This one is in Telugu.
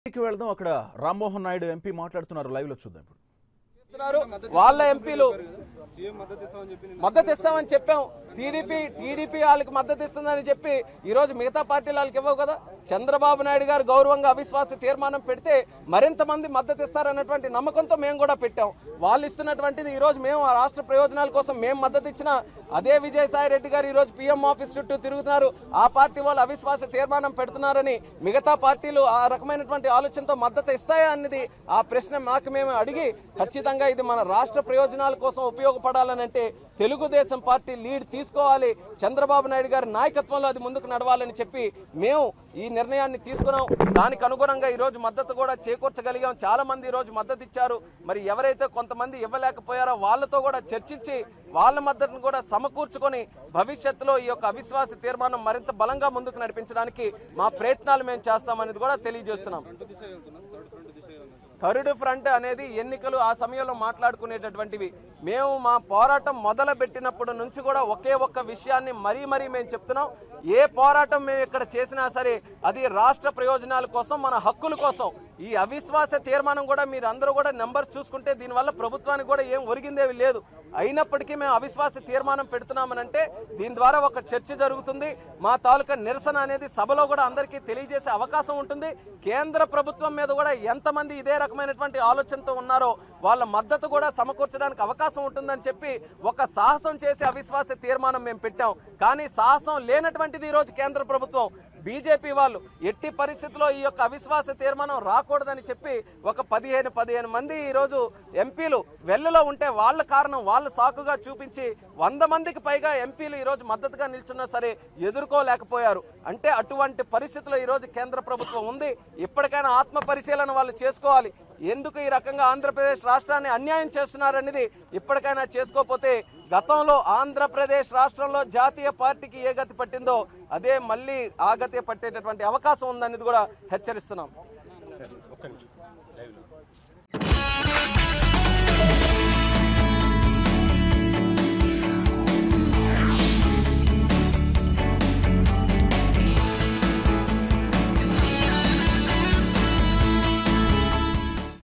ఢిల్లీకి వెళ్దాం అక్కడ రామ్మోహన్ నాయుడు ఎంపీ మాట్లాడుతున్నారు లైవ్ లో చూద్దాం ఇప్పుడు చేస్తున్నారు వాళ్ళ ఎంపీలు మద్దతు ఇస్తామని చెప్పాం టీడీపీ టీడీపీ వాళ్ళకి మద్దతు ఇస్తుందని చెప్పి ఈ రోజు మిగతా పార్టీలు వాళ్ళకి ఇవ్వవు కదా చంద్రబాబు నాయుడు గారు గౌరవంగా అవిశ్వాస తీర్మానం పెడితే మరింత మంది మద్దతు ఇస్తారన్నటువంటి నమ్మకంతో మేము కూడా పెట్టాం వాళ్ళు ఇస్తున్నటువంటిది ఈ రోజు మేము ఆ రాష్ట్ర ప్రయోజనాల కోసం మేము మద్దతు ఇచ్చిన అదే విజయసాయి రెడ్డి గారు ఈ రోజు పీఎం ఆఫీస్ చుట్టూ తిరుగుతున్నారు ఆ పార్టీ వాళ్ళు అవిశ్వాస తీర్మానం పెడుతున్నారని మిగతా పార్టీలు ఆ రకమైనటువంటి ఆలోచనతో మద్దతు ఇస్తాయా అన్నది ఆ ప్రశ్న మాకు మేము అడిగి ఖచ్చితంగా ఇది మన రాష్ట్ర ప్రయోజనాల కోసం ఉపయోగపడాలని అంటే తెలుగుదేశం పార్టీ లీడ్ తీసుకోవాలి చంద్రబాబు నాయుడు గారి నాయకత్వంలో అది ముందుకు నడవాలని చెప్పి మేము ఈ నిర్ణయాన్ని తీసుకున్నాం దానికి అనుగుణంగా ఈ రోజు మద్దతు కూడా చేకూర్చగలిగాం చాలా మంది ఈ రోజు మద్దతు ఇచ్చారు మరి ఎవరైతే కొంతమంది ఇవ్వలేకపోయారో వాళ్ళతో కూడా చర్చించి వాళ్ళ మద్దతును కూడా సమకూర్చుకొని భవిష్యత్తులో ఈ యొక్క అవిశ్వాస తీర్మానం మరింత బలంగా ముందుకు నడిపించడానికి మా ప్రయత్నాలు మేము చేస్తామనేది కూడా తెలియజేస్తున్నాం థర్డ్ ఫ్రంట్ అనేది ఎన్నికలు ఆ సమయంలో మాట్లాడుకునేటటువంటివి మేము మా పోరాటం మొదలు పెట్టినప్పటి నుంచి కూడా ఒకే ఒక్క విషయాన్ని మరీ మరీ మేము చెప్తున్నాం ఏ పోరాటం మేము ఇక్కడ చేసినా సరే అది రాష్ట్ర ప్రయోజనాల కోసం మన హక్కుల కోసం ఈ అవిశ్వాస తీర్మానం కూడా మీరు అందరూ కూడా నెంబర్స్ చూసుకుంటే దీనివల్ల ప్రభుత్వానికి కూడా ఏం ఒరిగిందేవి లేదు అయినప్పటికీ మేము అవిశ్వాస తీర్మానం పెడుతున్నామనంటే దీని ద్వారా ఒక చర్చ జరుగుతుంది మా తాలూకా నిరసన అనేది సభలో కూడా అందరికీ తెలియజేసే అవకాశం ఉంటుంది కేంద్ర ప్రభుత్వం మీద కూడా ఎంతమంది ఇదే రకమైనటువంటి ఆలోచనతో ఉన్నారో వాళ్ళ మద్దతు కూడా సమకూర్చడానికి అవకాశం ఉంటుందని చెప్పి ఒక సాహసం చేసే అవిశ్వాస తీర్మానం మేము పెట్టాం కానీ సాహసం లేనటువంటిది ఈరోజు కేంద్ర ప్రభుత్వం బీజేపీ వాళ్ళు ఎట్టి పరిస్థితుల్లో ఈ యొక్క అవిశ్వాస తీర్మానం రాకూడదని చెప్పి ఒక పదిహేను పదిహేను మంది ఈరోజు ఎంపీలు వెల్లులో ఉంటే వాళ్ళ కారణం వాళ్ళు సాకుగా చూపించి వంద మందికి పైగా ఎంపీలు ఈరోజు మద్దతుగా నిల్చున్నా సరే ఎదుర్కోలేకపోయారు అంటే అటువంటి పరిస్థితిలో ఈరోజు కేంద్ర ప్రభుత్వం ఉంది ఇప్పటికైనా ఆత్మ పరిశీలన వాళ్ళు చేసుకోవాలి ఎందుకు ఈ రకంగా ఆంధ్రప్రదేశ్ రాష్ట్రాన్ని అన్యాయం చేస్తున్నారనేది ఇప్పటికైనా చేసుకోకపోతే గతంలో ఆంధ్రప్రదేశ్ రాష్ట్రంలో జాతీయ పార్టీకి ఏ గతి పట్టిందో అదే మళ్ళీ ఆ గతి పట్టేటటువంటి అవకాశం ఉందనేది కూడా హెచ్చరిస్తున్నాం